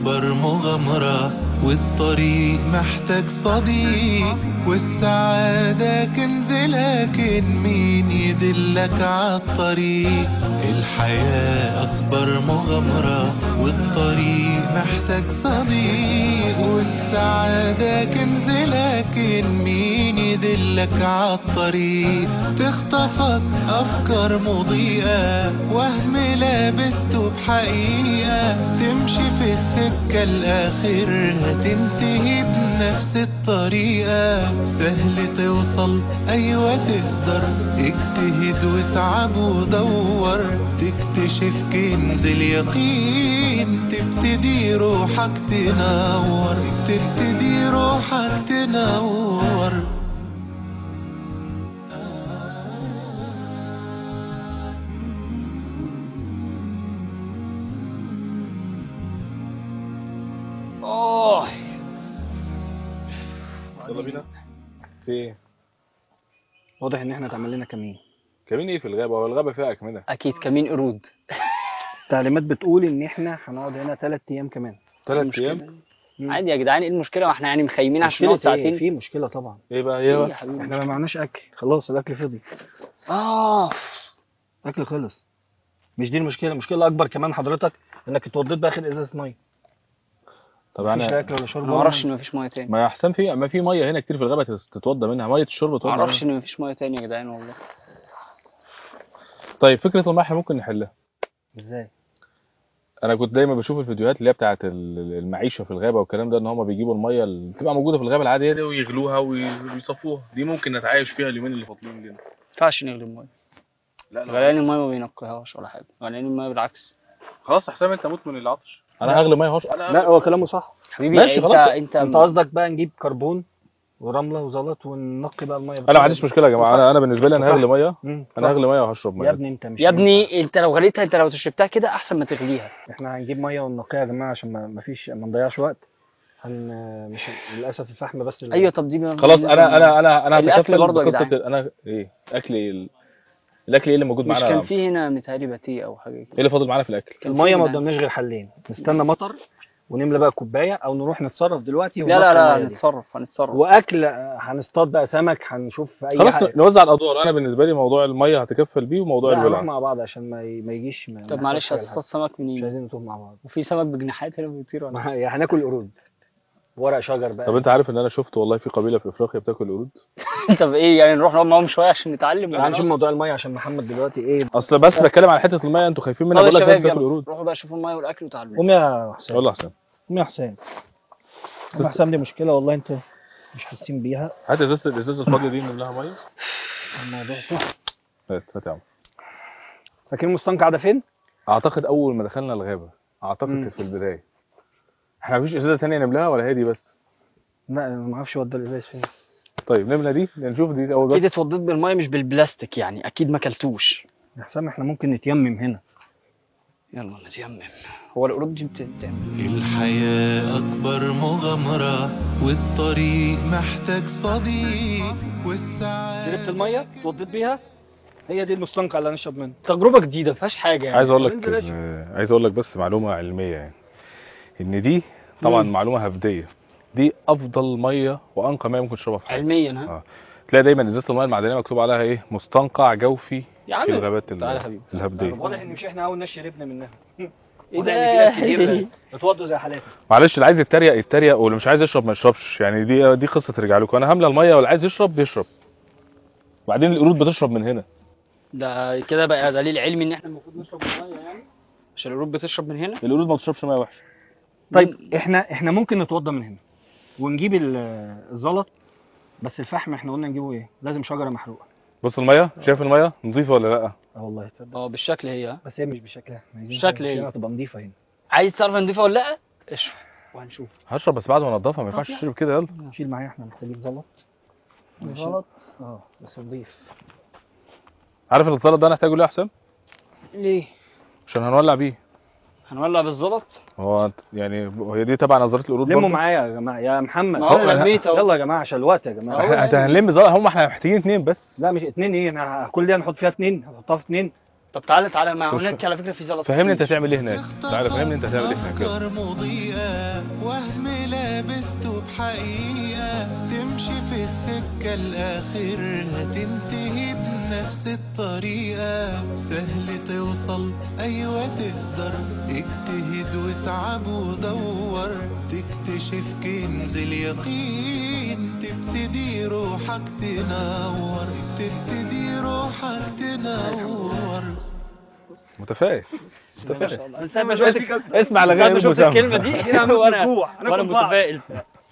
أكبر مغامرة والطريق محتاج صديق والسعادة كنز لكن مين يدلك عالطريق الحياة أكبر مغامرة والطريق محتاج صديق والسعادة كنز لكن مين يدلك عالطريق تخطفك أفكار مضيئة وهم لابسته بحقيقة تمشي في السكة الآخر هتنتهي بنفس الطريقة سهل توصل أيوة تقدر اجتهد واتعب ودور تكتشف كنز اليقين تبتدي روحك تنور تبتدي روحك تنور اوه يلا بينا في ايه؟ واضح ان احنا اتعمل لنا كمين كمين ايه في الغابه هو الغابه فيها اكمنه اكيد كمين قرود تعليمات بتقول ان احنا هنقعد هنا ثلاث ايام كمان ثلاث المشكلة. ايام مم. عادي يا جدعان ايه المشكله واحنا يعني مخيمين عشان مشكلة نقعد إيه؟ ساعتين في مشكله طبعا ايه بقى ايه ايه يا بقى حبيبي احنا ما معناش اكل خلاص الاكل فضي اه الاكل خلص مش دي المشكله المشكله الاكبر كمان حضرتك انك اتوضيت باخر ازازه ميه طب مفيش لا انا اكل ولا شرب انا ما ولا اعرفش مية. ان مفيش ميه تاني ما يا حسام في ما في ميه هنا كتير في الغابه تت- تتوضى منها ميه الشرب ما تتوضى اعرفش منها ان مفيش ميه تاني يا جدعان والله طيب فكره الميه احنا ممكن نحلها ازاي انا كنت دايما بشوف الفيديوهات اللي هي بتاعه ال- المعيشه في الغابه والكلام ده ان هم بيجيبوا الميه اللي بتبقى موجوده في الغابه العاديه دي ويغلوها وي- ويصفوها دي ممكن نتعايش فيها اليومين اللي فاضلين لنا ما ينفعش نغلي الميه لا غليان الميه ما بينقيهاش ولا حاجه غليان الميه بالعكس خلاص يا حسام انت موت من العطش انا هغلي ميه هوش انا لا هو كلامه صح حبيبي ماشي، انت خلاص. انت انت قصدك بقى نجيب كربون ورمله وزلط وننقي بقى الميه انا ما عنديش مشكله يا جماعه انا انا بالنسبه لي انا هغلي ميه مم. انا هغلي ميه وهشرب ميه يا ابني انت مش يا ابني انت لو غليتها انت لو شربتها كده احسن ما تغليها احنا هنجيب ميه وننقيها يا جماعه عشان ما ما فيش ما نضيعش وقت هن مش للاسف الفحم بس اللي ايوه طب دي بقى خلاص بالنسبة انا انا انا انا الأكل هتكفل برضه يا بقصه جدعان. انا ايه اكل ايه ال- الاكل ايه اللي موجود مش معانا كان ايه في هنا متهيألي باتيه او حاجه كده اللي فاضل معانا في الاكل كان الميه في ما هنا- قدامناش غير حلين نستنى مطر ونملى بقى كوبايه او نروح نتصرف دلوقتي لا لا وننقي لا المية دي. هنتصرف هنتصرف واكل آه، هنصطاد بقى سمك هنشوف اي خلاص حاجه نوزع الادوار انا بالنسبه لي موضوع الميه هتكفل بيه وموضوع لا هنروح الولع مع بعض عشان ما ي- ما يجيش ما طب ما معلش يحصلش هتصطاد حاجة. سمك مش منين عايزين نتوه مع بعض وفي سمك بجناحات هنا بيطير ولا ما- يعني هناكل قرود ورق شجر بقى طب انت عارف ان انا شفت والله في قبيله في افريقيا بتاكل قرود طب ايه يعني نروح نقعد معاهم شويه عشان نتعلم تعال نشوف موضوع الميه عشان محمد دلوقتي ايه اصل بس بتكلم على حته الميه انتوا خايفين منها طب يا بقول لك شباب لازم تاكل يلا قرود روحوا بقى شوفوا الميه والاكل وتعالوا قوم يا حسين يلا يا حسام قوم يا حسين قوم يا حسام دي مشكله والله انت مش حاسين بيها هات ازازه الازازه الفاضيه دي نملاها ميه الموضوع سهل هات هات يا عم فاكر المستنقع ده فين؟ اعتقد اول ما دخلنا الغابه اعتقد مم. كانت في البدايه احنا مفيش ازازه تانية نملاها ولا هي دي بس لا انا ما اعرفش ودى الازاز فين طيب نملى دي نشوف دي اول اكيد بس اتوضيت بالميه مش بالبلاستيك يعني اكيد ما كلتوش يا حسام احنا ممكن نتيمم هنا يلا نتيمم هو القرود دي بتتعمل الحياة أكبر مغامرة والطريق محتاج صديق والسعادة شربت الميه اتوضيت بيها هي دي المستنقع اللي هنشرب منه تجربه جديده ما فيهاش حاجه يعني عايز اقول لك ننزل نشرب. آه، عايز اقول لك بس معلومه علميه يعني ان دي طبعا مم. معلومه هبديه دي افضل ميه وانقى ميه ممكن تشربها في حياتك علميا ها آه. تلاقي دايما ازازه الميه المعدنيه مكتوب عليها ايه مستنقع جوفي يا عم في الغابات ال- تعالى يا حبيبي الهبديه واضح ان مش احنا اول ناس شربنا منها ايه واضح ان في ناس ده كتير اتوضوا زي حالاتي معلش اللي عايز يتريق يتريق واللي مش عايز يشرب ما يشربش يعني دي دي قصه ترجع لكم انا هامله الميه واللي عايز يشرب بيشرب وبعدين القرود بتشرب من هنا ده كده بقى دليل علمي ان احنا المفروض نشرب الميه يعني عشان القرود بتشرب من هنا القرود ما بتشربش ميه وحشه طيب احنا احنا ممكن نتوضى من هنا ونجيب ال- الزلط بس الفحم احنا قلنا نجيبه ايه لازم شجره محروقه بص الميه شايف الميه نظيفه ولا لا اه والله تصدق اه بالشكل هي ها بس هي مش بشكلها احنا عايزين بشكل عايزينها ايه؟ تبقى نظيفه هنا عايز تعرف نضيفها ولا لا اشرب وهنشوف هشرب بس بعد ما انضفها ما ينفعش طب تشرب كده يلا شيل معايا احنا محتاجين زلط غلط اه بس نضيف عارف الزلط ده هنحتاجه ليه يا حسام ليه عشان هنولع بيه هنولع بالزلط هو أنت- يعني هي دي تبع نظريه القرود لموا برضه؟ معايا يا جماعه يا محمد ما هو هو- لميت اهو يلا يا جماعه عشان الوقت يا جماعه أهو. احنا هنلم زلط هم احنا محتاجين اتنين بس لا مش اتنين ايه انا كل دي هنحط فيها اتنين هنحطها في اتنين طب تعالى تعالى ما شوف- هناك على فكره في زلط فهمني انت كتير. هتعمل ايه هناك تعالى فهمني انت هتعمل ايه هناك يلا. أفكار مضيئة وهم لابسته بحقيقة تمشي في السكة الآخر هتنتهي بنفس الطريقة سهل توصل أيوة تقدر اجتهد واتعب ودور تكتشف كنز اليقين تبتدي روحك تنور تبتدي روحك تنور متفائل ما شاء الله انا ساعه ما ما شفت شفت- اسمع ساعه لغايه ما شفت الكلمه دي هنا وانا جوع، هناكل وانا بعض. متفائل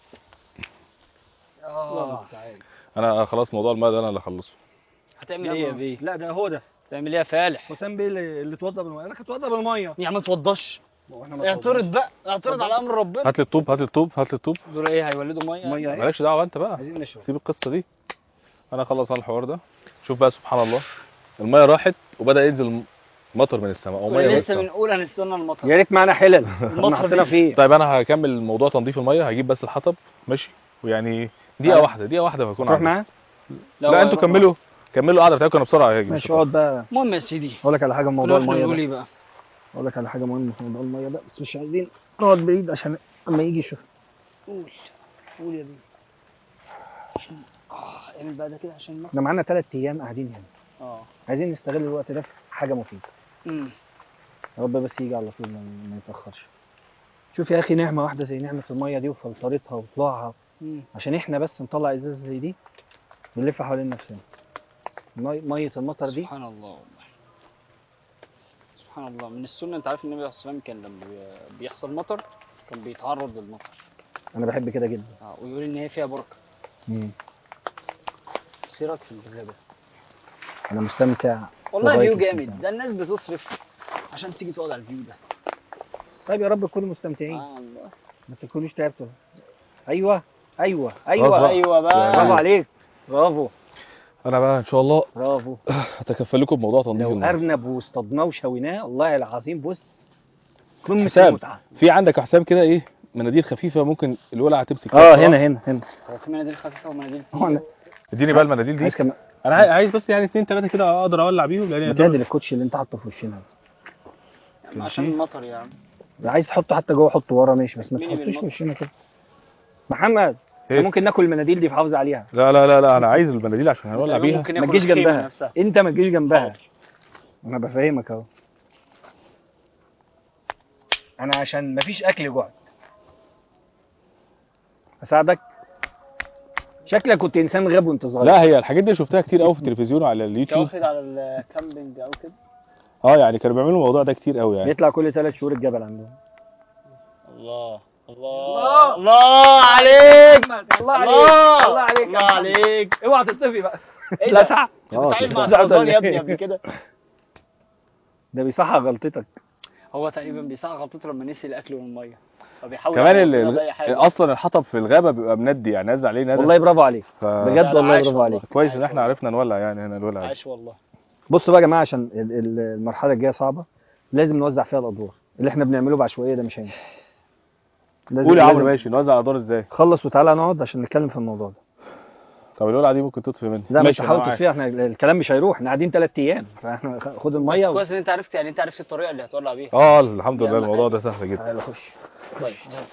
الله انا خلاص موضوع الماء ده انا اللي اخلصه هتعمل ايه يا بيه لا ده هو ده هتعمل ايه يا فالح حسام بيه اللي اللي اتوضى بالميه انا كنت اتوضى بالميه يا عم ما توضاش واحنا ما اعترض بقى اعترض على امر ربنا هات لي الطوب هات لي الطوب هات لي الطوب دول ايه هيولدوا ميه اتوضاش. ميه اهي مالكش دعوه انت بقى عايزين نشرب سيب القصه دي انا خلص على الحوار ده شوف بقى سبحان الله الميه راحت وبدا ينزل مطر من السماء او ميه كنا من لسه السماء بنقول هنستنى المطر يا ريت معانا حلل المطر احنا حطينا دي. فيه طيب انا هكمل موضوع تنظيف الميه هجيب بس الحطب ماشي ويعني دقيقه تعالى. واحده دقيقه واحده وهكون تروح عندك. معاه لا انتوا كملوا كملوا القعده بتاعتكم انا بسرعه هاجي ماشي اقعد بقى المهم يا سيدي اقول لك على حاجه في موضوع كنا الميه بنقول ده ايه بقى اقول لك على حاجه مهمه في موضوع الميه ده بس مش عايزين نقعد بعيد عشان اما يجي يشوف قول قول يا بيه اه اعمل بقى ده كده عشان المطر احنا معانا ثلاث ايام قاعدين هنا اه عايزين نستغل الوقت ده في حاجه مفيده امم يا رب بس يجي على طول ما ما يتاخرش شوف يا اخي نعمه واحده زي نعمه الميه دي وفلترتها وطلوعها امم عشان احنا بس نطلع ازازه زي دي بنلف حوالين نفسنا مي- ميه المطر دي سبحان الله والله سبحان الله من السنه انت عارف النبي عليه الصلاه والسلام كان لما بي- بيحصل مطر كان بيتعرض للمطر انا بحب كده جدا اه ويقول ان هي فيها بركه بس ايه رايك في الغابه انا مستمتع والله لغاية فيو الاستمتاع. جامد ده الناس بتصرف عشان تيجي تقعد على الفيو ده طيب يا رب تكونوا مستمتعين آه الله ما تكونوش تعبتوا ايوه ايوه خلاص ايوه بقى. ايوه بقى برافو عليك برافو انا بقى ان شاء الله برافو هتكفل لكم بموضوع تنظيف لو الميه ارنب واصطادناه وشويناه والله العظيم بص قمه حسام. المتعه في عندك حسام كده ايه مناديل خفيفه ممكن الولع تمسك اه فيها هنا هنا هنا هو في مناديل خفيفه ومناديل هو تقيله أنا- اديني بقى المناديل دي عايز كمان انا عاي- عايز بس يعني اتنين تلاته كده اقدر اولع بيهم لان بتعدل الكوتشي اللي انت حاطه في وشنا يعني عشان المطر يا عم ده عايز تحطه حتى جوه حطه ورا ماشي بس ما ميني تحطوش في بالمطر. وشنا كده محمد إيه؟ إحنا ممكن ناكل المناديل دي حافظ عليها لا لا لا لا انا عايز المناديل عشان هولع بيها ممكن ما ياكل تجيش الخيمة جنبها نفسها. انت ما تجيش جنبها حاضر. انا بفهمك اهو انا عشان ما فيش اكل جوعت اساعدك شكلك كنت انسان غاب وانت صغير لا هي الحاجات دي شفتها كتير قوي في التلفزيون وعلى انت اليوتيوب واخد على الكامبينج او كده اه يعني كانوا بيعملوا الموضوع ده كتير قوي يعني بيطلع كل ثلاث شهور الجبل عندهم الله الله الله عليك الله الله الله عليك الله عليك اوعى تطفي بقى ايه لا ده؟ ساعة انت كنت عايش مع تزعل الحصان ولا يا ابني إيه؟ قبل كده ده بيصحح غلطتك هو تقريبا بيصحى غلطته لما نسي الاكل والميه فبيحاول كمان يعمل ال- كده ال- بأي حاجة. اصلا الحطب في الغابه بيبقى مندي يعني نازل عليه نازل والله برافو عليك ف... بجد لا، والله عاش برافو والله. عليك كويس ان عاش احنا والله. عرفنا نولع يعني هنا الولع دي. عاش والله بصوا بقى يا جماعه عشان ال- ال- المرحله الجايه صعبه لازم نوزع فيها الادوار اللي احنا بنعمله بعشوائيه ده مش هينفع لازم قول يا عمرو لازم- ماشي نوزع الادوار ازاي خلص وتعالى نقعد عشان نتكلم في الموضوع ده طب الولعه دي ممكن تطفي مني لا مش ماشي أنا تحاول معاك. تطفيها احنا الكلام مش هيروح احنا قاعدين ثلاث ايام فاحنا خ- خد بس الميه و... كويس ان انت عرفت يعني انت عرفت الطريقه اللي هتولع بيها اه الحمد دي لله أهم الموضوع حاجة. ده سهل جدا تعالى خش طيب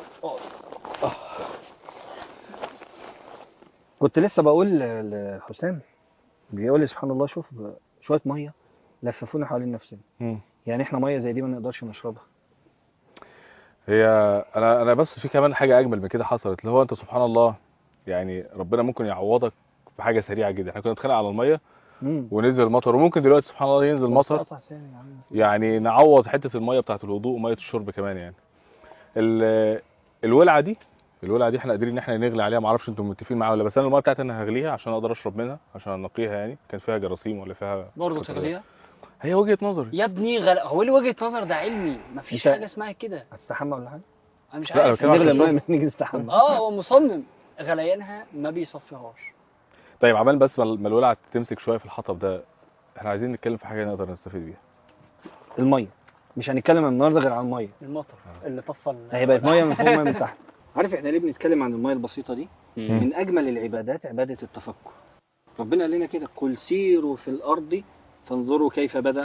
كنت لسه بقول ل- لحسام بيقول لي سبحان الله شوف ب- شويه ميه لففونا حوالين نفسنا مم. يعني احنا ميه زي دي ما نقدرش نشربها هي انا انا بس في كمان حاجه اجمل من كده حصلت اللي هو انت سبحان الله يعني ربنا ممكن يعوضك بحاجه سريعه جدا احنا كنا بنتخانق على الميه امم ونزل المطر وممكن دلوقتي سبحان الله ينزل مطر قطع ثاني يا عم. يعني نعوض حته الميه بتاعه الوضوء وميه الشرب كمان يعني ال- الولعه دي الولعه دي احنا قادرين ان احنا نغلي عليها ما اعرفش انتم متفقين معايا ولا بس انا الميه بتاعتي انا هغليها عشان اقدر اشرب منها عشان انقيها يعني كان فيها جراثيم ولا فيها برضه فطريات. تغليها هي وجهه نظري يا ابني غل... هو ليه وجهه نظر ده علمي مفيش انت- حاجه اسمها كده هتستحمى ولا حاجه انا مش لا، أنا عارف بتكلم عشان نغلي الميه الشرب. لما نيجي نستحمى اه هو مصمم غليانها ما بيصفيهاش طيب عمال بس ما ما الولعه تمسك شويه في الحطب ده احنا عايزين نتكلم في حاجه نقدر نستفيد بيها الميه مش هنتكلم النهارده غير عن الميه المطر اللي طفى ال- هي بقت ميه من فوق وميه من تحت عارف احنا ليه بنتكلم عن الميه البسيطه دي مم. من اجمل العبادات عباده التفكر ربنا قال لنا كده قل سيروا في الارض فانظروا كيف بدا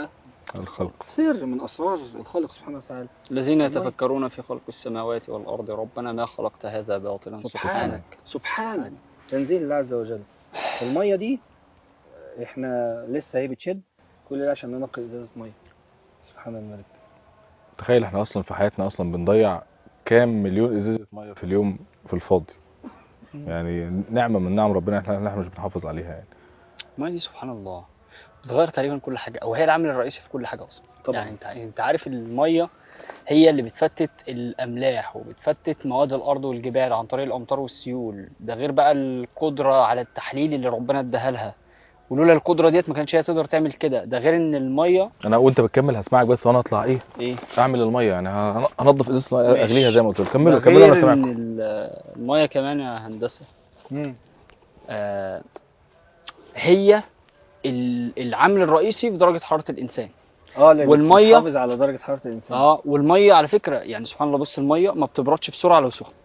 الخلق سر من اسرار الخالق سبحانه وتعالى الذين يتفكرون في خلق السماوات والأرض ربنا ما خلقت هذا باطلا سبحانك سبحانك تنزيل الله عز وجل الميه دي احنا لسه هي بتشد كل ده عشان ننقي ازازه ميه سبحان الملك تخيل احنا اصلا في حياتنا اصلا بنضيع كام مليون ازازه ميه في اليوم في الفاضي يعني نعمه من نعم ربنا احنا احنا مش بنحافظ عليها يعني المية دي سبحان الله بتغير تقريبا كل حاجة أو هي العامل الرئيسي في كل حاجة أصلا طبعا. يعني أنت أنت عارف المية هي اللي بتفتت الأملاح وبتفتت مواد الأرض والجبال عن طريق الأمطار والسيول ده غير بقى القدرة على التحليل اللي ربنا اداها لها ولولا القدرة ديت ما كانتش هي تقدر تعمل كده ده غير إن المية انا وانت بتكمل هسمعك بس وانا اطلع ايه إيه اعمل الميه يعني ه- هنضف ازازه المية، ماشي. اغليها زي ما قلت لك كملوا ده كملوا انا غير سامعكم إن ال- المية كمان يا هندسة مم. آه، هي ال- العامل الرئيسي في درجة حرارة الإنسان اه لأن والمية- بتحافظ على درجه حراره الانسان اه والميه على فكره يعني سبحان الله بص الميه ما بتبردش بسرعه لو سخنه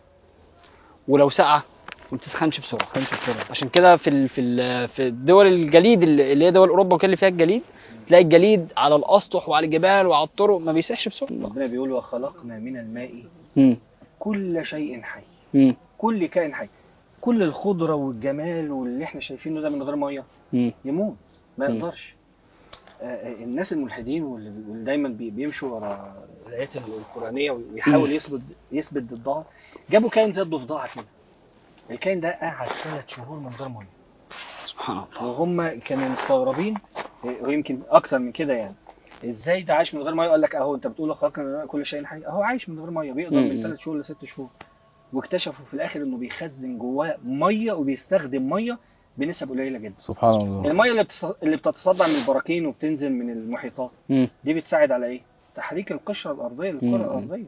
ولو ساقعه ما بتسخنش بسرعه كانش بسرعه عشان كده في ال في ال في الدول الجليد اللي اللي هي دول اوروبا وكان اللي فيها الجليد تلاقي الجليد على الاسطح وعلى الجبال وعلى الطرق ما بيسيحش بسرعه ربنا بيقول وخلقنا من الماء مم. كل شيء حي مم. كل كائن حي كل الخضره والجمال واللي احنا شايفينه ده من غير ميه مم. يموت ما مم. يقدرش آه، آه، الناس الملحدين واللي واللي دايما بي- بيمشوا ورا الايات القرانيه ويحاول مم. يثبت يثبت ضدها جابوا كائن زي الضفدعه كده الكائن ده قعد ثلاث شهور من غير ميه سبحان الله وهم كانوا مستغربين آه، ويمكن اكتر من كده يعني ازاي ده عايش من غير ميه قال لك اهو انت بتقول خلقنا من الماء كل شيء حي اهو عايش من غير ميه بيقدر مم. من ثلاث شهور لست شهور واكتشفوا في الاخر انه بيخزن جواه ميه وبيستخدم ميه بنسب قليله جدا سبحان الله الميه اللي بتص... اللي بتتصدع من البراكين وبتنزل من المحيطات مم. دي بتساعد على ايه تحريك القشره الارضيه للكره مم. الارضيه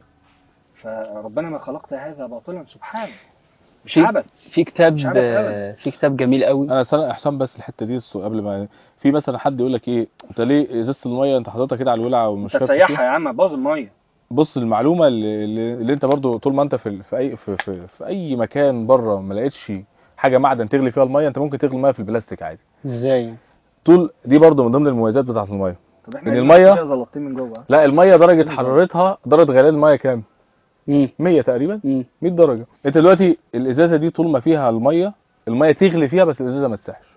فربنا ما خلقت هذا باطلا سبحانه مش في- عبث في كتاب مش عارف أبداً. في كتاب جميل قوي انا سنة احسان بس الحته دي السؤال قبل ما في مثلا حد يقول لك ايه انت ليه ازازه الميه انت حاططها كده على الولعه ومش انت فاكر تسيحها فيها؟ يا عم باظ الميه بص المعلومه اللي, اللي اللي انت برضو طول ما انت في ال- في اي في, في, في اي مكان بره ما لقيتش حاجه معدن تغلي فيها الميه انت ممكن تغلي الميه في البلاستيك عادي ازاي طول دي برضو من ضمن المميزات بتاعه الميه طب احنا إن عايزين المية- فيها زلطين من جوه لا الميه درجه مم. حرارتها درجه غليان الميه كام مم. 100 تقريبا مم. 100 درجه انت دلوقتي الازازه دي طول ما فيها الميه الميه تغلي فيها بس الازازه ما تسيحش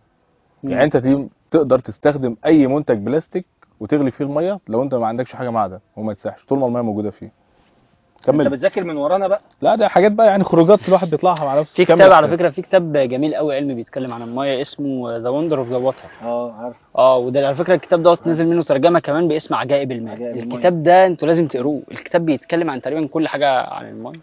يعني انت تي- تقدر تستخدم اي منتج بلاستيك وتغلي فيه الميه لو انت ما عندكش حاجه معدن وما تسيحش طول ما الميه موجوده فيه انت كمل بتذاكر من ورانا بقى لا ده حاجات بقى يعني خروجات الواحد بيطلعها مع نفسه في كمل كتاب على كده. فكره في كتاب جميل قوي علمي بيتكلم عن الميه اسمه ذا وندر اوف ذا واتر اه عارف اه وده على فكره الكتاب دوت نزل منه ترجمه كمان باسم عجائب الماء عجائب الماء. الكتاب ده انتوا لازم تقروه الكتاب بيتكلم عن تقريبا كل حاجه عن الميه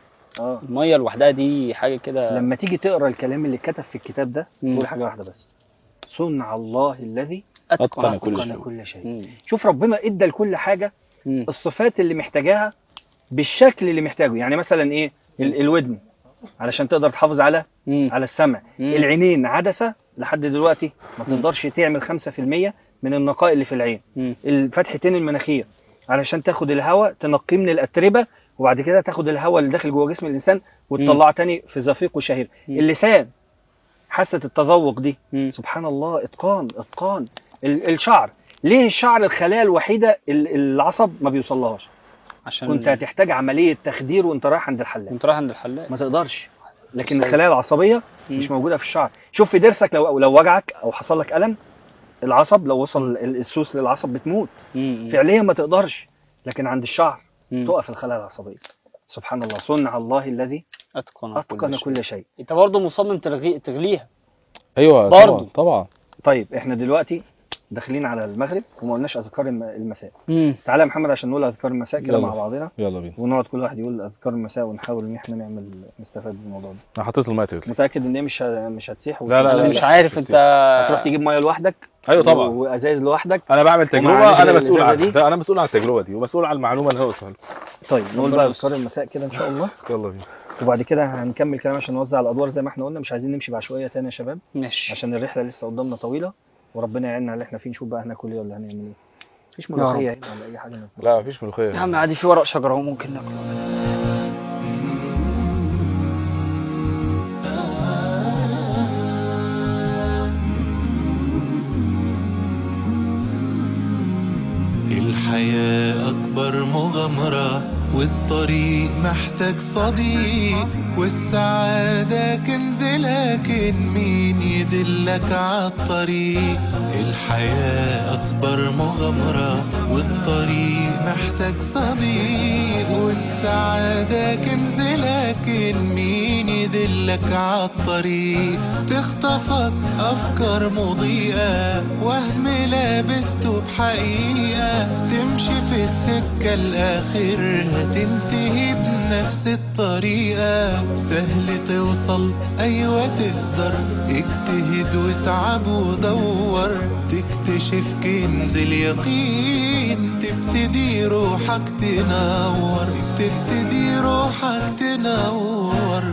اه الميه لوحدها دي حاجه كده لما تيجي تقرا الكلام اللي اتكتب في الكتاب ده مم. تقول حاجه واحده بس صنع الله الذي أتقن كل اتقن شيء. كل شيء مم. شوف ربنا ادى لكل حاجه مم. الصفات اللي محتاجاها بالشكل اللي محتاجه يعني مثلا ايه ال- الودن علشان تقدر تحافظ على مم. على السمع مم. العينين عدسه لحد دلوقتي ما مم. تقدرش تعمل 5% من النقاء اللي في العين مم. فتحتين المناخير علشان تاخد الهواء تنقيه من الاتربه وبعد كده تاخد الهواء اللي داخل جوه جسم الانسان وتطلعه تاني في زفيق وشهير مم. اللسان حاسه التذوق دي مم. سبحان الله اتقان اتقان ال- الشعر ليه الشعر الخلايا الوحيده ال- العصب ما بيوصلهاش عشان كنت هتحتاج عمليه تخدير وانت رايح عند الحلاق كنت رايح عند الحلاق ما تقدرش لكن صحيح. الخلايا العصبيه مم. مش موجوده في الشعر شوف في ضرسك لو لو وجعك او حصل لك الم العصب لو وصل ال- السوس للعصب بتموت مم. فعليا ما تقدرش لكن عند الشعر مم. تقف الخلايا العصبيه سبحان الله صنع الله الذي اتقن اتقن شيء. كل شيء انت برضه مصمم تلغي تغليها ايوه برضو. طبعا طبعا طيب احنا دلوقتي داخلين على المغرب وما قلناش اذكار الم- المساء مم. تعالى يا محمد عشان نقول اذكار المساء كده يلا. مع بعضنا يلا بينا ونقعد كل واحد يقول اذكار المساء ونحاول ان احنا نعمل نستفاد من الموضوع ده انا حطيت الميه تغلي متاكد ان هي مش ه- مش هتسيح لا، لا، انا لا، مش لا. عارف انت هتروح تجيب ميه لوحدك ايوه طبعا و- وازايز لوحدك انا بعمل ومع تجربه انا الإزازة مسؤول دي؟ عنها لا، انا مسؤول عن التجربه دي ومسؤول عن المعلومه اللي انا قلتها لكم. طيب نقول ربنا بقى يستر. اذكار المساء كده ان شاء الله يلا بينا وبعد كده هنكمل كلام عشان نوزع الادوار زي ما احنا قلنا مش عايزين نمشي بعشوائيه تاني يا شباب ماشي عشان الرحله لسه قدامنا طويله وربنا يعيننا على اللي احنا فيه نشوف بقى هناكل ايه ولا هنعمل ايه مفيش يا ملوخيه هنا ولا اي حاجه نطبخها. لا مفيش ملوخيه يا عم عادي في ورق شجره اهو ممكن ناكله الحياة أكبر مغامرة والطريق محتاج صديق والسعادة كنز لكن مين يدلك عالطريق الحياة أكبر مغامرة والطريق محتاج صديق والسعادة كنز لكن مين يدلك عالطريق تخطفك أفكار مضيئة وهم لابسته بحقيقة تمشي في السكة الآخر هتنتهي بنفس الطريقة سهل توصل أيوة تقدر اجتهد واتعب ودور تكتشف كنز اليقين تبتدي روحك تنور تبتدي روحك تنور